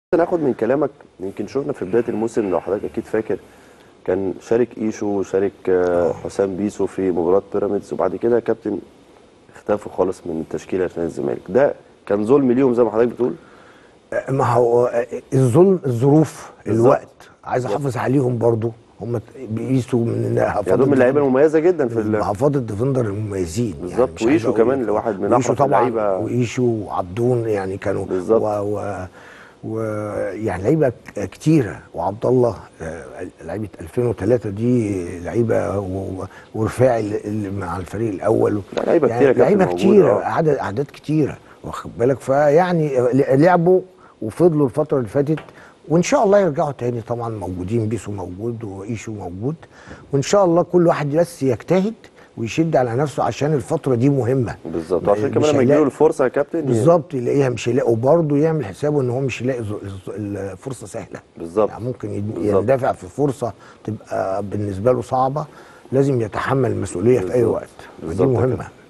ناخد من كلامك يمكن شفنا في بدايه الموسم لو حضرتك اكيد فاكر كان شارك ايشو وشارك آه، حسام بيسو في مباراه بيراميدز وبعد كده يا كابتن اختفوا خالص من تشكيله نادي الزمالك ده كان ظلم ليهم زي ما حضرتك بتقول ما هو الظلم الظروف بالظبط. الوقت عايز احافظ عليهم برضو هم بيقيسوا من يعني دول من اللعيبه المميزه جدا في ال- محافظه الديفندر المميزين بالظبط، مش عايز وإيشو أقول كمان لك. اللي واحد من وإيشو أحرف طبعا اللعيبة. وايشو وعبدون يعني كانوا بالظبط. و, و و يعني لعيبه ك- كتيره وعبد الله آه، لعيبه 2003 دي لعيبه و- ورفاعي اللي- اللي مع الفريق الاول لا، لعيبة يعني كتيرة كابتن لعيبه موجودة، كتيره آه. عدد اعداد كتيره واخد بالك فيعني لعبوا وفضلوا الفتره اللي فاتت وان شاء الله يرجعوا تاني طبعا موجودين بيسو موجود وايشو موجود وان شاء الله كل واحد بس يجتهد ويشد على نفسه عشان الفتره دي مهمه بالظبط عشان مش كمان لما هيلاقي- يجيله الفرصه يا كابتن ي- بالظبط يلاقيها مش هيلاقي وبرضه يعمل حسابه ان هو مش يلاقي ز- الز- الفرصه سهله بالظبط. يعني ممكن يد- بالظبط. يندفع في فرصه تبقى بالنسبه له صعبه لازم يتحمل المسؤوليه في اي بالظبط. وقت ودي بالظبط يا مهمه كابتن.